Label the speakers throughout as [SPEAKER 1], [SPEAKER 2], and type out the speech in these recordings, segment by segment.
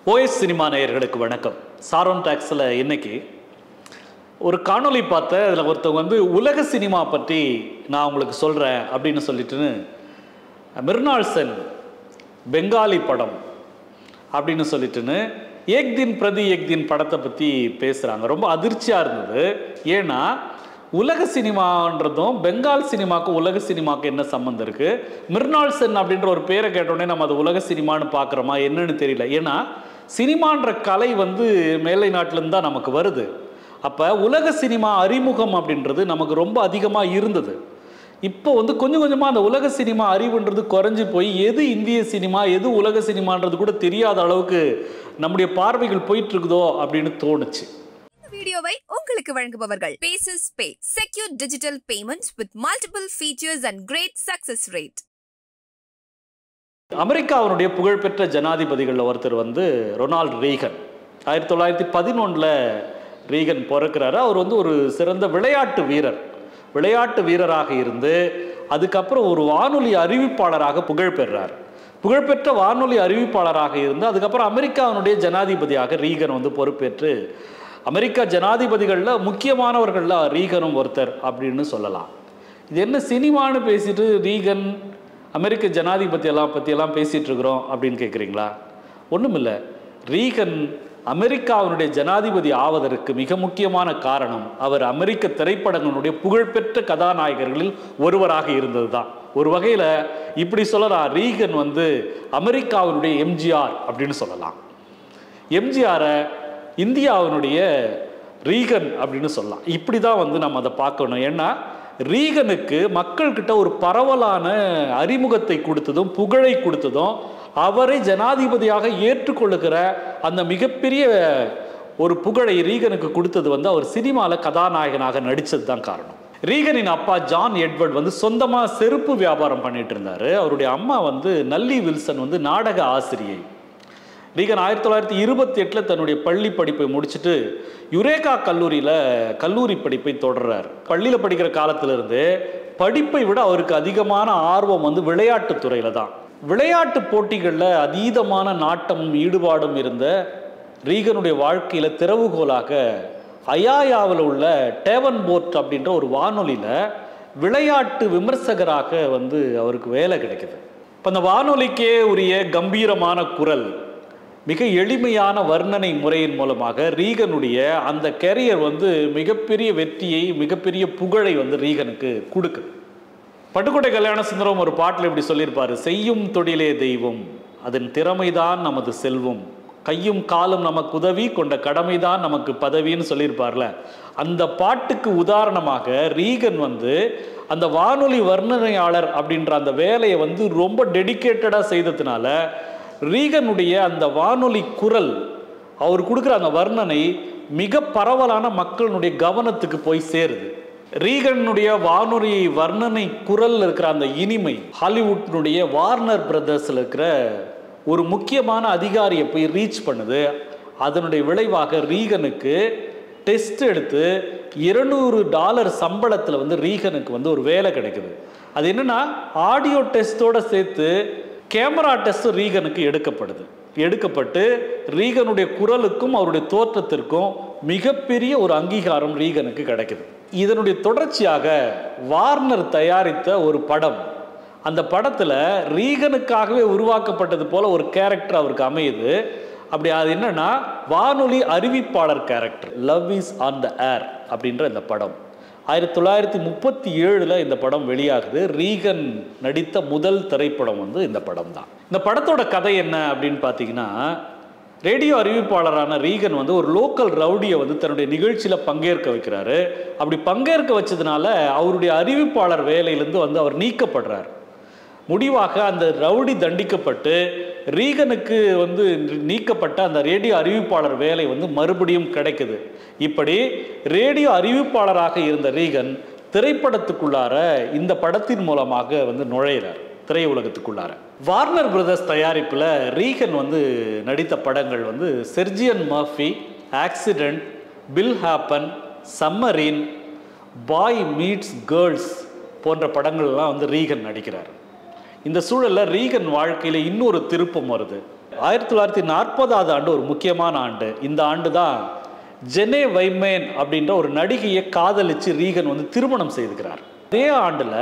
[SPEAKER 1] OS cinema நேயர்களுக்கு வணக்கம் Sharon டாக்ஸில் இன்னைக்கு ஒரு காணொளி பார்த்தேன் அதில் ஒருத்தவங்க வந்து உலக சினிமா பற்றி நான் உங்களுக்கு சொல்கிறேன் அப்படின்னு சொல்லிட்டுன்னு மிர்னால் சென் பெங்காலி படம் அப்படின்னு சொல்லிட்டுன்னு ஏக் தின் பிரதி ஏக் தின் படத்தை பற்றி பேசுகிறாங்க ரொம்ப அதிர்ச்சியாக இருந்தது ஏன்னா உலக சினிமான்றதும் பெங்கால் சினிமாக்கும் உலக சினிமாவுக்கும் என்ன சம்மந்தம் இருக்குது மிர்னால் சென் அப்படின்ற ஒரு பேரை கேட்டோடனே நம்ம அது உலக சினிமான்னு பார்க்குறோமா என்னன்னு தெரியல ஏன்னா சினிமான்ற கலை வந்து மேலை நாட்டிலேருந்து தான் நமக்கு வருது அப்போ உலக சினிமா அறிமுகம் அப்படின்றது நமக்கு ரொம்ப அதிகமாக இருந்தது இப்போ வந்து கொஞ்சம் கொஞ்சமாக அந்த உலக சினிமா அறிவுன்றது குறைஞ்சி போய் எது இந்திய சினிமா எது உலக சினிமான்றது கூட தெரியாத அளவுக்கு நம்முடைய பார்வைகள் போயிட்டு இருக்குதோ அப்படின்னு தோணுச்சு
[SPEAKER 2] இந்த வீடியோவை உங்களுக்கு வழங்குபவர்கள் bases pay secure digital payments with multiple features and great success rate
[SPEAKER 1] அமெரிக்காவினுடைய புகழ்பெற்ற ஜனாதிபதிகளில் ஒருத்தர் வந்து ரொனால்ட் ரீகன் ஆயிரத்தி தொள்ளாயிரத்தி பதினொன்றில் ரீகன் பிறக்கிறாரு அவர் வந்து ஒரு சிறந்த விளையாட்டு வீரர் விளையாட்டு வீரராக இருந்து அதுக்கப்புறம் ஒரு வானொலி அறிவிப்பாளராக புகழ் பெறார் புகழ்பெற்ற வானொலி அறிவிப்பாளராக இருந்து அதுக்கப்புறம் அமெரிக்காவினுடைய ஜனாதிபதியாக ரீகன் வந்து பொறுப்பேற்று அமெரிக்கா ஜனாதிபதிகளில் முக்கியமானவர்களில் ரீகனும் ஒருத்தர் அப்படின்னு சொல்லலாம் இது என்ன சினிமான்னு பேசிட்டு ரீகன் அமெரிக்க ஜனாதிபதி எல்லாம் பற்றியெல்லாம் பேசிகிட்டு இருக்கிறோம் அப்படின்னு கேட்குறீங்களா ஒன்றும் இல்லை ரீகன் அமெரிக்காவினுடைய ஜனாதிபதி ஆவதற்கு மிக முக்கியமான காரணம் அவர் அமெரிக்க திரைப்படங்களுடைய புகழ்பெற்ற கதாநாயகர்களில் ஒருவராக இருந்தது தான் ஒரு வகையில் இப்படி சொல்லலாம் ரீகன் வந்து அமெரிக்காவினுடைய எம்ஜிஆர் அப்படின்னு சொல்லலாம் எம்ஜிஆரை இந்தியாவினுடைய ரீகன் அப்படின்னு சொல்லலாம் இப்படி தான் வந்து நம்ம அதை பார்க்கணும் ஏன்னா ரீகனுக்கு மக்கள்கிட்ட ஒரு பரவலான அறிமுகத்தை கொடுத்ததும் புகழை கொடுத்ததும் அவரை ஜனாதிபதியாக ஏற்றுக்கொள்ளுகிற அந்த மிகப்பெரிய ஒரு புகழை ரீகனுக்கு கொடுத்தது வந்து அவர் சினிமாவில் கதாநாயகனாக நடித்தது தான் காரணம் ரீகனின் அப்பா ஜான் எட்வர்ட் வந்து சொந்தமாக செருப்பு வியாபாரம் பண்ணிட்டு இருந்தார் அவருடைய அம்மா வந்து நல்லி வில்சன் வந்து நாடக ஆசிரியை ரீகன் ஆயிரத்தி தொள்ளாயிரத்தி இருபத்தி எட்டில் தன்னுடைய பள்ளி படிப்பை முடிச்சுட்டு யுரேகா கல்லூரியில் கல்லூரி படிப்பை தொடர்றார் பள்ளியில் படிக்கிற காலத்திலிருந்து படிப்பை விட அவருக்கு அதிகமான ஆர்வம் வந்து விளையாட்டுத் துறையில் தான் விளையாட்டு போட்டிகளில் அதீதமான நாட்டமும் ஈடுபாடும் இருந்த ரீகனுடைய வாழ்க்கையில் திறவுகோலாக அயாயாவில் உள்ள டேவன் போர்ட் அப்படின்ற ஒரு வானொலியில் விளையாட்டு விமர்சகராக வந்து அவருக்கு வேலை கிடைக்குது இப்போ அந்த வானொலிக்கே உரிய கம்பீரமான குரல் மிக எளிமையான வர்ணனை முறையின் மூலமாக ரீகனுடைய அந்த கெரியர் வந்து மிகப்பெரிய வெற்றியை மிகப்பெரிய புகழை வந்து ரீகனுக்கு கொடுக்குது பட்டுக்கோட்டை கல்யாண சுந்தரம் ஒரு பாட்டில் இப்படி சொல்லியிருப்பாரு செய்யும் தொழிலே தெய்வம் அதன் திறமைதான் நமது செல்வம் கையும் காலும் நமக்கு உதவி கொண்ட கடமைதான் நமக்கு பதவின்னு சொல்லியிருப்பார்ல அந்த பாட்டுக்கு உதாரணமாக ரீகன் வந்து அந்த வானொலி வர்ணனையாளர் அப்படின்ற அந்த வேலையை வந்து ரொம்ப டெடிக்கேட்டடாக செய்ததுனால ரீகனுடைய அந்த வானொலி குரல் அவர் கொடுக்குற அந்த வர்ணனை மிக பரவலான மக்களுடைய கவனத்துக்கு போய் சேருது ரீகனுடைய வானொலி வர்ணனை குரல் இருக்கிற அந்த இனிமை ஹாலிவுட்டினுடைய வார்னர் பிரதர்ஸில் இருக்கிற ஒரு முக்கியமான அதிகாரியை போய் ரீச் பண்ணுது அதனுடைய விளைவாக ரீகனுக்கு டெஸ்ட் எடுத்து இருநூறு டாலர் சம்பளத்தில் வந்து ரீகனுக்கு வந்து ஒரு வேலை கிடைக்குது அது என்னன்னா ஆடியோ டெஸ்ட்டோட சேர்த்து கேமரா டெஸ்ட் ரீகனுக்கு எடுக்கப்படுது எடுக்கப்பட்டு ரீகனுடைய குரலுக்கும் அவருடைய தோற்றத்திற்கும் மிகப்பெரிய ஒரு அங்கீகாரம் ரீகனுக்கு கிடைக்குது இதனுடைய தொடர்ச்சியாக வார்னர் தயாரித்த ஒரு படம் அந்த படத்தில் ரீகனுக்காகவே உருவாக்கப்பட்டது போல ஒரு கேரக்டர் அவருக்கு அமையுது அப்படி அது என்னன்னா வானொலி அறிவிப்பாளர் character love is on the air அப்படின்ற இந்த படம் ஆயிரத்தி தொள்ளாயிரத்தி முப்பத்தி ஏழில் இந்த படம் வெளியாகுது ரீகன் நடித்த முதல் திரைப்படம் வந்து இந்த படம் தான் இந்த படத்தோட கதை என்ன அப்படின்னு பார்த்தீங்கன்னா ரேடியோ அறிவிப்பாளரான ரீகன் வந்து ஒரு லோக்கல் ரவுடியை வந்து தன்னுடைய நிகழ்ச்சியில் பங்கேற்க வைக்கிறாரு அப்படி பங்கேற்க வச்சதுனால அவருடைய அறிவிப்பாளர் வேலையிலேருந்து வந்து அவர் நீக்கப்படுறார் முடிவாக அந்த ரவுடி தண்டிக்கப்பட்டு ரீகனுக்கு வந்து நீக்கப்பட்ட அந்த ரேடியோ அறிவிப்பாளர் வேலை வந்து மறுபடியும் கிடைக்குது இப்படி ரேடியோ அறிவிப்பாளராக இருந்த ரீகன் திரைப்படத்துக்குள்ளார இந்த படத்தின் மூலமாக வந்து நுழையிறார் திரையுலகத்துக்குள்ளார வார்னர் பிரதர்ஸ் தயாரிப்பில் ரீகன் வந்து நடித்த படங்கள் வந்து sergeant Murphy accident will happen submarine boy meets girls போன்ற படங்கள்லாம் வந்து ரீகன் நடிக்கிறார் இந்த சூழல்ல ரீகன் வாழ்க்கையில இன்னொரு திருப்பம் வருது ஆயிரத்தி தொள்ளாயிரத்தி நாற்பதாவது ஆண்டு ஒரு முக்கியமான ஆண்டு இந்த ஆண்டு தான் ஜெனே வைமேன் அப்படின்ற ஒரு நடிகையை காதலிச்சு ரீகன் வந்து திருமணம் செய்துக்கிறார் அதே ஆண்டில்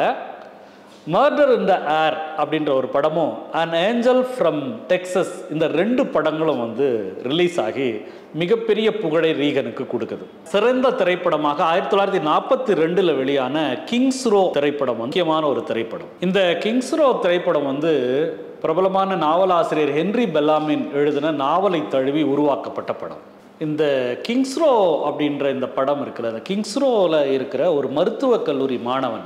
[SPEAKER 1] மர்டர் இன் த ஏர் அப்படின்ற ஒரு படமும் அன் ஏஞ்சல் ஃப்ரம் டெக்சஸ் இந்த ரெண்டு படங்களும் வந்து ரிலீஸ் ஆகி மிகப்பெரிய புகழை ரீகனுக்கு கொடுக்குது சிறந்த திரைப்படமாக ஆயிரத்தி தொள்ளாயிரத்தி நாற்பத்தி ரெண்டில் வெளியான கிங்ஸ் ரோ திரைப்படம் வந்து முக்கியமான ஒரு திரைப்படம் இந்த கிங்ஸ் ரோ திரைப்படம் வந்து பிரபலமான நாவலாசிரியர் ஹென்றி பெல்லாமின் எழுதின நாவலை தழுவி உருவாக்கப்பட்ட படம் இந்த கிங்ஸ்ரோ அப்படின்ற இந்த படம் இருக்குல்ல அந்த கிங்ஸ்ரோவில் இருக்கிற ஒரு மருத்துவக் கல்லூரி மாணவன்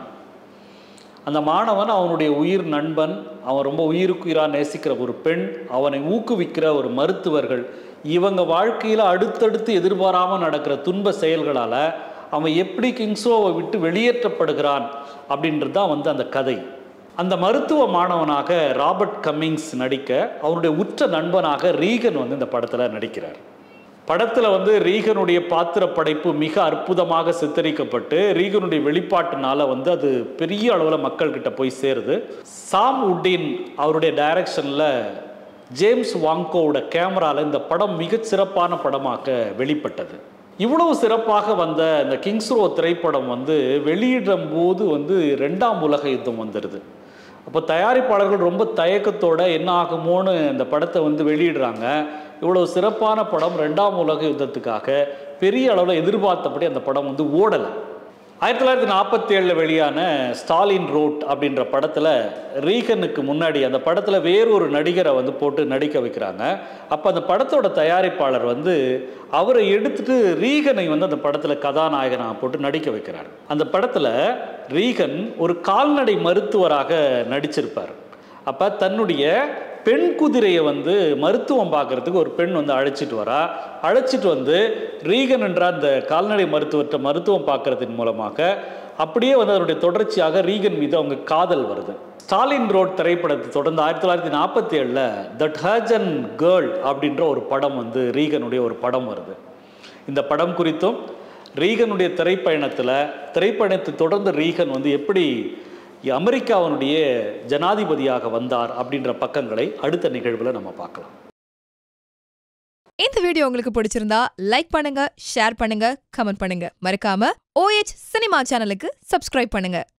[SPEAKER 1] அந்த மாணவன் அவனுடைய உயிர் நண்பன் அவன் ரொம்ப உயிருக்குயிராக நேசிக்கிற ஒரு பெண் அவனை ஊக்குவிக்கிற ஒரு மருத்துவர்கள் இவங்க வாழ்க்கையில் அடுத்தடுத்து எதிர்பாராமல் நடக்கிற துன்ப செயல்களால் அவன் எப்படி கிங்ஸ்ரோவை விட்டு வெளியேற்றப்படுகிறான் அப்படின்றது தான் வந்து அந்த கதை அந்த மருத்துவ மாணவனாக ராபர்ட் கம்மிங்ஸ் நடிக்க அவருடைய உற்ற நண்பனாக ரீகன் வந்து இந்த படத்தில் நடிக்கிறார் படத்தில் வந்து ரீகனுடைய பாத்திர படைப்பு மிக அற்புதமாக சித்தரிக்கப்பட்டு ரீகனுடைய வெளிப்பாட்டுனால வந்து அது பெரிய அளவில் மக்கள்கிட்ட போய் சேருது சாம் உட்டின் அவருடைய டைரக்ஷனில் ஜேம்ஸ் வாங்கோவோட கேமராவில் இந்த படம் மிகச் சிறப்பான படமாக வெளிப்பட்டது இவ்வளவு சிறப்பாக வந்த இந்த கிங்ஸ்ரோ திரைப்படம் வந்து வெளியிடும் போது வந்து ரெண்டாம் உலக யுத்தம் வந்துடுது அப்போ தயாரிப்பாளர்கள் ரொம்ப தயக்கத்தோட என்ன ஆகுமோன்னு இந்த படத்தை வந்து வெளியிடுறாங்க இவ்வளவு சிறப்பான படம் ரெண்டாம் உலக யுத்தத்துக்காக பெரிய அளவில் எதிர்பார்த்தபடி அந்த படம் வந்து ஓடலை ஆயிரத்தி தொள்ளாயிரத்தி நாற்பத்தி ஏழில் வெளியான ஸ்டாலின் ரோட் அப்படின்ற படத்தில் ரீகனுக்கு முன்னாடி அந்த படத்தில் வேறொரு நடிகரை வந்து போட்டு நடிக்க வைக்கிறாங்க அப்போ அந்த படத்தோட தயாரிப்பாளர் வந்து அவரை எடுத்துட்டு ரீகனை வந்து அந்த படத்தில் கதாநாயகனாக போட்டு நடிக்க வைக்கிறார் அந்த படத்தில் ரீகன் ஒரு கால்நடை மருத்துவராக நடிச்சிருப்பார் அப்போ தன்னுடைய பெண் குதிரையை வந்து மருத்துவம் பார்க்கறதுக்கு ஒரு பெண் வந்து அழைச்சிட்டு வரா அழைச்சிட்டு வந்து ரீகன் என்ற அந்த கால்நடை மருத்துவர்கிட்ட மருத்துவம் பார்க்கறதின் மூலமாக அப்படியே வந்து அதனுடைய தொடர்ச்சியாக ரீகன் மீது அவங்க காதல் வருது ஸ்டாலின் ரோட் திரைப்படத்தை தொடர்ந்து ஆயிரத்தி தொள்ளாயிரத்தி நாற்பத்தி ஏழில் தட் ஹர்ஜன் கேர்ள் அப்படின்ற ஒரு படம் வந்து ரீகனுடைய ஒரு படம் வருது இந்த படம் குறித்தும் ரீகனுடைய திரைப்பயணத்தில் திரைப்பயணத்தை தொடர்ந்து ரீகன் வந்து எப்படி அமெரிக்காவினுடைய ஜனாதிபதியாக வந்தார் அப்படின்ற பக்கங்களை அடுத்த நிகழ்வில் நம்ம பார்க்கலாம்
[SPEAKER 2] இந்த வீடியோ உங்களுக்கு பிடிச்சிருந்தா லைக் பண்ணுங்க ஷேர் பண்ணுங்க கமெண்ட் பண்ணுங்க மறக்காம ஓஎச் சினிமா சேனலுக்கு சப்ஸ்கிரைப் பண்ணுங்க